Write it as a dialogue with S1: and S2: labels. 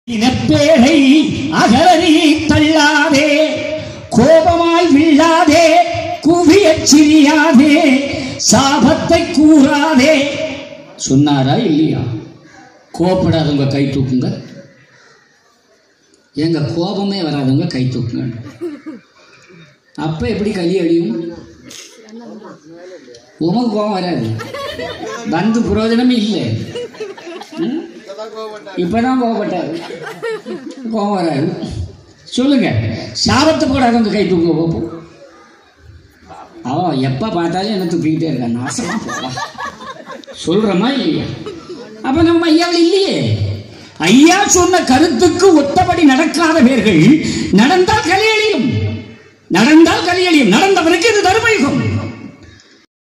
S1: இனப்பேரை அகலறி தள்ளாதே கோபமாய் விழாதே குவியச் சிரியாதே சாபத்தை கூறாதே சொன்னாரா இல்லையா கோபப்படாதவங்க கை தூக்குங்க எங்க கோபமே வராதவங்க கை தூக்குங்க அப்ப எப்படி களி அடியும் உமக்கு கோபம் வராது வந்து பிரயோஜனமே இல்லை ம்? இப்பதான் கோவப்பட்டாரு கோவம் வராது சொல்லுங்க சாபத்தை போடாதவங்க கை தூங்க பார்ப்போம் அவன் எப்ப பார்த்தாலும் என்ன துப்பிக்கிட்டே இருக்கான் நாசமா போகலாம் சொல்றமா இல்லையா அப்ப நம்ம ஐயாவில் இல்லையே ஐயா சொன்ன கருத்துக்கு ஒத்தபடி நடக்காத பேர்கள் நடந்தால் கலியழியும் நடந்தால் கலியழியும் நடந்தவனுக்கு இது தர்மயுகம்